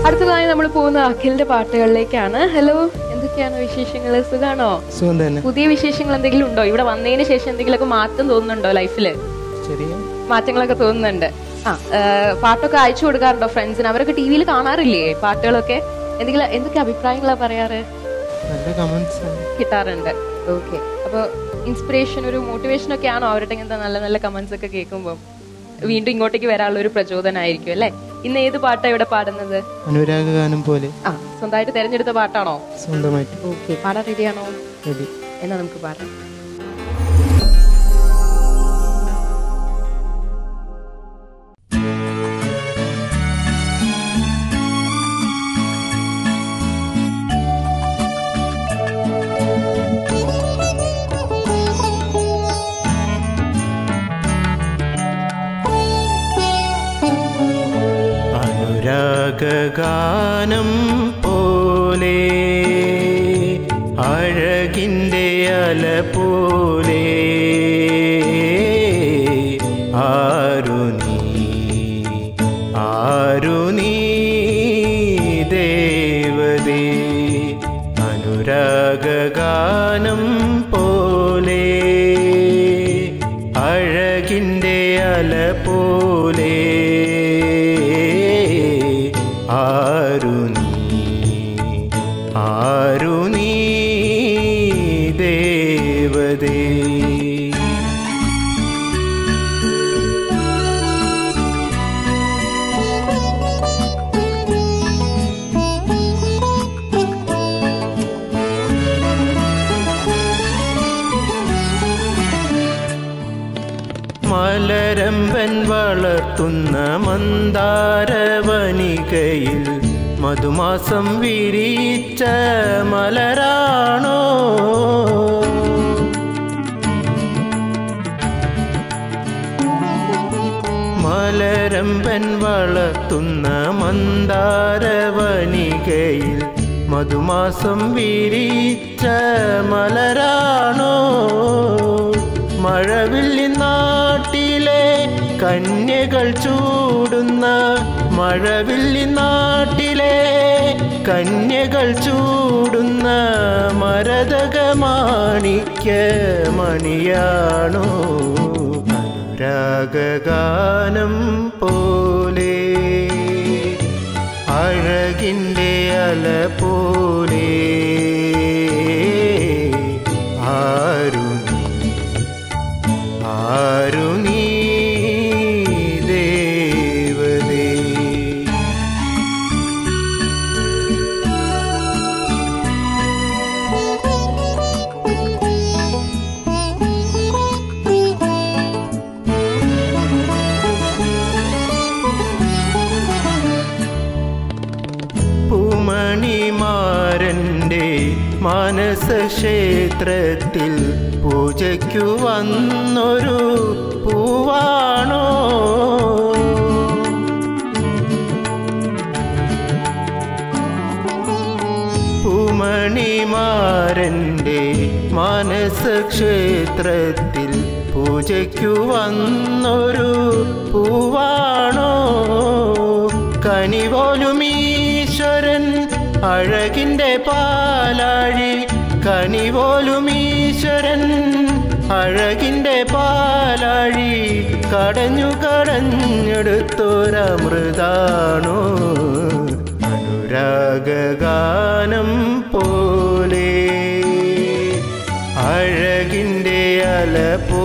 അടുത്തതായി നമ്മൾ പോകുന്ന അഖിലിന്റെ പാട്ടുകളിലേക്കാണ് ഹലോ എന്തൊക്കെയാണ് വിശേഷങ്ങൾ സുഖാണോ സുഖം തന്നെ പുതിയ വിശേഷങ്ങൾ എന്തെങ്കിലും ഉണ്ടോ ഇവിടെ വന്നതിന് ശേഷം എന്തെങ്കിലുമൊക്കെ മാറ്റം തോന്നുന്നുണ്ടോ ലൈഫിൽ ചെറിയ മാറ്റങ്ങളൊക്കെ തോന്നുന്നുണ്ട് ആ ആ, പാട്ടൊക്കെ അയച്ചു കൊടുക്കാറുണ്ടോ ഫ്രണ്ട്സിന് അവരൊക്കെ ടി വിയിൽ കാണാറില്ലേ പാട്ടുകളൊക്കെ എന്തെങ്കിലും എന്തൊക്കെ അഭിപ്രായങ്ങളാ പറയാറ് നല്ല കമന്റ്സ് ആണ് കിട്ടാറുണ്ട് ഓക്കെ അപ്പോൾ ഇൻസ്പിറേഷൻ ഒരു മോട്ടിവേഷൻ ഒക്കെ ആണോ അവരുടെ ഇങ്ങനത്തെ നല്ല നല്ല കമന്റ്സ് ഒക്കെ കേൾക്കുമ്പോൾ വീണ്ടും ഇങ്ങോട്ടേക്ക് വരാനുള്ള ഒരു പ്രചോദനമായിരിക്കും അല്ലേ ഇന്ന് ഏത് പാട്ടാണ് ഇവിടെ പാടുന്നത് അനുരാഗ ഗാനം പോലെ ആ സ്വന്തമായിട്ട് തെരഞ്ഞെടുത്ത പാട്ടാണോ സ്വന്തമായിട്ട് ഓക്കെ പാടാൻ റെഡിയാണോ റെഡി എന്നാ നമുക്ക് പാടാം അനുരാഗാനം പോലെ അഴകിൻ്റെ അല പോലെ ആരു നീ ആരു നീ ദേവതേ അനുരാഗാനം പോലെ അഴകിൻ്റെ അല പോലെ ആരു നീ ആരു നീ ദേവതേ മലരമ്പൻ വളർത്തുന്ന മന്ദാരവനികയിൽ മധുമാസം വിരിച്ച മലരാണോ മലരമ്പൻ വളർത്തുന്ന മന്ദാരവനികയിൽ മധുമാസം വിരിച്ച മലരാണോ മഴവില്ലി നാട്ടിലെ കന്യകൾ ചൂടുന്ന മഴവില്ലി നാട്ടിലെ കന്യകൾ ചൂടുന്ന മരതക മാണിക്യ മണിയാണോ അനുരാഗാനം പോലെ അഴകിൻ്റെ അല പോലെ ആരു നീ ആരു നീ ദേവതേ പൂമണിമാരൻ്റെ മാനസക്ഷേത്രത്തിൽ പൂജയ്ക്കു വന്നൊരു പൂവാണോ പൂമണിമാരൻ്റെ മാനസക്ഷേത്രത്തിൽ പൂജയ്ക്കു വന്നൊരു പൂവാണോ കനിപോലും ഈശ്വരൻ അഴകിൻ്റെ പാലാഴി കനിപോലും ഈശ്വരൻ അഴകിൻ്റെ പാലാഴി കടഞ്ഞു കടഞ്ഞെടുത്തൊരമൃതാണോ അനുരാഗാനം പോലെ അഴകിൻ്റെ അല